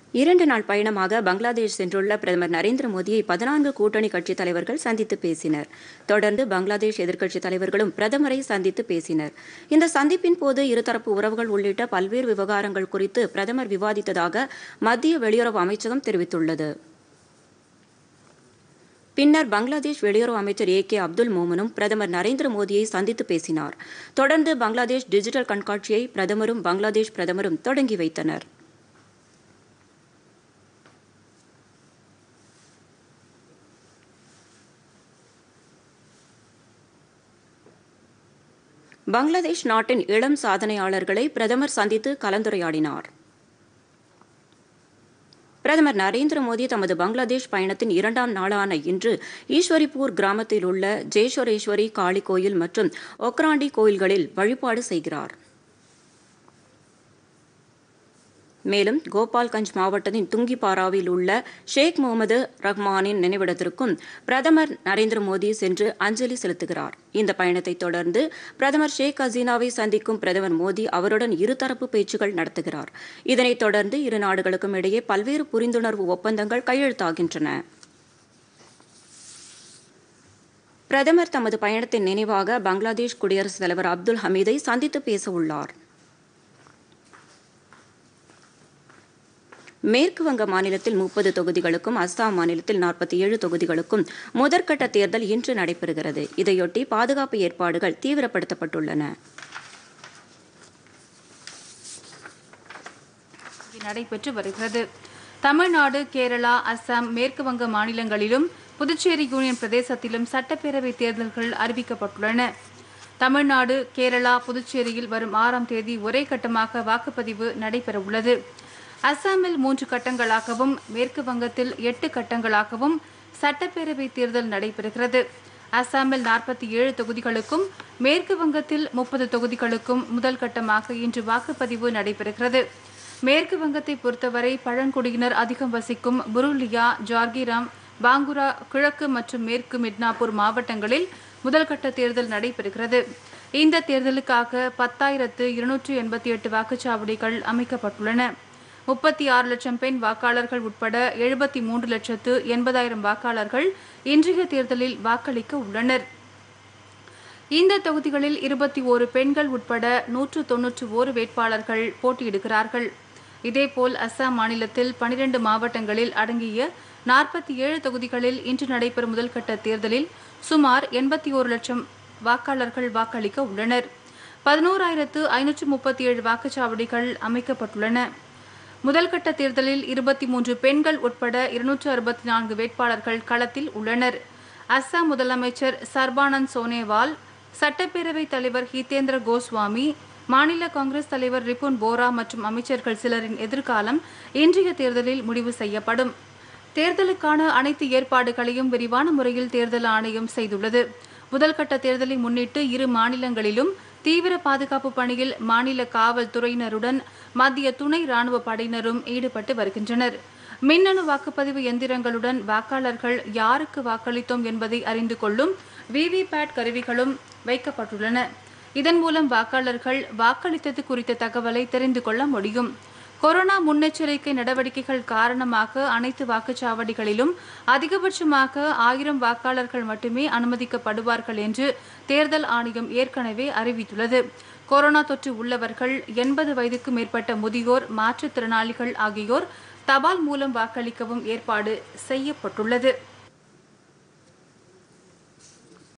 இரண்டு நாள் பயணமாக பங்களாதேஷ் சென்றுள்ள பிரதமர் நரேந்திர மோடியை பதினான்கு கூட்டணி கட்சித் தலைவர்கள் சந்தித்து பேசினர் தொடர்ந்து பங்களாதேஷ் எதிர்க்கட்சித் தலைவர்களும் பிரதமரை சந்தித்து பேசினர் இந்த சந்திப்பின் போது இருதரப்பு உறவுகள் உள்ளிட்ட பல்வேறு விவகாரங்கள் குறித்து பிரதமர் விவாதித்ததாக மத்திய வெளியுறவு அமைச்சகம் தெரிவித்துள்ளது பின்னர் பங்களாதேஷ் வெளியுறவு அமைச்சர் ஏ கே அப்துல் மோமனும் பிரதமர் நரேந்திர மோடியை சந்தித்து பேசினார் தொடர்ந்து பங்களாதேஷ் டிஜிட்டல் கண்காட்சியை பிரதமரும் பங்களாதேஷ் பிரதமரும் தொடங்கி வைத்தனர் பங்களாதேஷ் நாட்டின் இளம் சாதனையாளர்களை பிரதமர் சந்தித்து கலந்துரையாடினார் பிரதமர் நரேந்திர மோடி தமது பங்களாதேஷ் பயணத்தின் இரண்டாம் நாளான இன்று ஈஸ்வரிபூர் கிராமத்தில் உள்ள ஜேஸ்வரேஸ்வரி காளி கோயில் மற்றும் ஒக்ராண்டி கோயில்களில் வழிபாடு செய்கிறார் மேலும் கோபால்கஞ்ச் மாவட்டத்தின் துங்கிபாராவில் உள்ள ஷேக் முகமது ரஹ்மானின் நினைவிடத்திற்கும் பிரதமர் நரேந்திர மோடி சென்று அஞ்சலி செலுத்துகிறார் இந்த பயணத்தை தொடர்ந்து பிரதமர் ஷேக் ஹசீனாவை சந்திக்கும் பிரதமர் மோடி அவருடன் இருதரப்பு பேச்சுகள் நடத்துகிறார் இதனைத் தொடர்ந்து இரு நாடுகளுக்கும் இடையே பல்வேறு புரிந்துணர்வு ஒப்பந்தங்கள் கையெழுத்தாகின்றன பிரதமர் தமது பயணத்தின் நினைவாக பங்களாதேஷ் குடியரசுத் தலைவர் அப்துல் ஹமீதை சந்தித்து பேச உள்ளார் மேற்கு வங்க மாநிலத்தில் முப்பது தொகுதிகளுக்கும் அஸ்ஸாம் மாநிலத்தில் நாற்பத்தி ஏழு தொகுதிகளுக்கும் முதற்கட்ட தேர்தல் இன்று நடைபெறுகிறது இதையொட்டி பாதுகாப்பு ஏற்பாடுகள் தீவிரப்படுத்தப்பட்டுள்ளன நடைபெற்று வருகிறது தமிழ்நாடு கேரளா அஸ்ஸாம் மேற்கு வங்க மாநிலங்களிலும் புதுச்சேரி யூனியன் பிரதேசத்திலும் சட்டப்பேரவை தேர்தல்கள் அறிவிக்கப்பட்டுள்ளன தமிழ்நாடு கேரளா புதுச்சேரியில் வரும் ஆறாம் தேதி ஒரே கட்டமாக வாக்குப்பதிவு நடைபெறவுள்ளது அஸ்ஸாமில் மூன்று கட்டங்களாகவும் மேற்கு வங்கத்தில் எட்டு கட்டங்களாகவும் சட்டப்பேரவை தேர்தல் நடைபெறுகிறது அஸ்ஸாமில் நாற்பத்தி ஏழு தொகுதிகளுக்கும் மேற்கு வங்கத்தில் முப்பது தொகுதிகளுக்கும் முதல் கட்டமாக இன்று வாக்குப்பதிவு நடைபெறுகிறது மேற்கு வங்கத்தை பொறுத்தவரை பழங்குடியினர் அதிகம் வசிக்கும் புருலியா ஜார்கிராம் பாங்குரா கிழக்கு மற்றும் மேற்கு மிட்னாப்பூர் மாவட்டங்களில் முதல்கட்ட தேர்தல் நடைபெறுகிறது இந்த தேர்தலுக்காக பத்தாயிரத்து இருநூற்று எண்பத்தி எட்டு வாக்குச்சாவடிகள் அமைக்கப்பட்டுள்ளன முப்பத்தி ஆறு லட்சம் பெண் வாக்காளர்கள் உட்பட எழுபத்தி மூன்று லட்சத்து எண்பதாயிரம் வாக்காளர்கள் இன்றைய தேர்தலில் வாக்களிக்க உள்ளனர் இந்த தொகுதிகளில் இருபத்தி ஓரு பெண்கள் உட்பட நூற்று தொன்னூற்று ஓரு வேட்பாளர்கள் போட்டியிடுகிறார்கள் இதேபோல் அஸ்ஸாம் மாநிலத்தில் பனிரெண்டு மாவட்டங்களில் அடங்கிய நாற்பத்தி ஏழு தொகுதிகளில் இன்று நடைபெறும் முதல்கட்ட தேர்தலில் சுமார் எண்பத்தி ஓரு லட்சம் வாக்காளர்கள் வாக்களிக்க உள்ளனர் பதினோராயிரத்து ஐநூற்று முப்பத்தி ஏழு வாக்குச்சாவடிகள் அமைக்கப்பட்டுள்ளன முதல்கட்ட தேர்தலில் இருபத்தி மூன்று பெண்கள் உட்பட இருநூற்று அறுபத்தி நான்கு வேட்பாளர்கள் களத்தில் உள்ளனர் அஸ்ஸாம் முதலமைச்சர் சர்பானந்த் சோனேவால் சட்டப்பேரவைத் தலைவர் ஹிதேந்திர கோஸ்வாமி மாநில காங்கிரஸ் தலைவர் ரிபுன் போரா மற்றும் அமைச்சர்கள் சிலரின் எதிர்காலம் இன்றைய தேர்தலில் முடிவு செய்யப்படும் தேர்தலுக்கான அனைத்து ஏற்பாடுகளையும் விரிவான முறையில் தேர்தல் ஆணையம் செய்துள்ளது முதல்கட்ட தேர்தலை முன்னிட்டு இரு மாநிலங்களிலும் தீவிர பாதுகாப்பு பணியில் மாநில காவல்துறையினருடன் மத்திய துணை ராணுவ படையினரும் ஈடுபட்டு வருகின்றனர் மின்னணு வாக்குப்பதிவு எந்திரங்களுடன் வாக்காளர்கள் யாருக்கு வாக்களித்தோம் என்பதை அறிந்து கொள்ளும் விவிபேட் கருவிகளும் வைக்கப்பட்டுள்ளன இதன் மூலம் வாக்காளர்கள் வாக்களித்தது குறித்த தகவலை தெரிந்து கொள்ள முடியும் கொரோனா முன்னெச்சரிக்கை நடவடிக்கைகள் காரணமாக அனைத்து வாக்குச்சாவடிகளிலும் அதிகபட்சமாக ஆயிரம் வாக்காளர்கள் மட்டுமே அனுமதிக்கப்படுவார்கள் என்று தேர்தல் ஆணையம் ஏற்கனவே அறிவித்துள்ளது கொரோனா தொற்று உள்ளவர்கள் எண்பது வயதுக்கு மேற்பட்ட முதியோர் மாற்றுத்திறனாளிகள் ஆகியோர் தபால் மூலம் வாக்களிக்கவும் ஏற்பாடு செய்யப்பட்டுள்ளது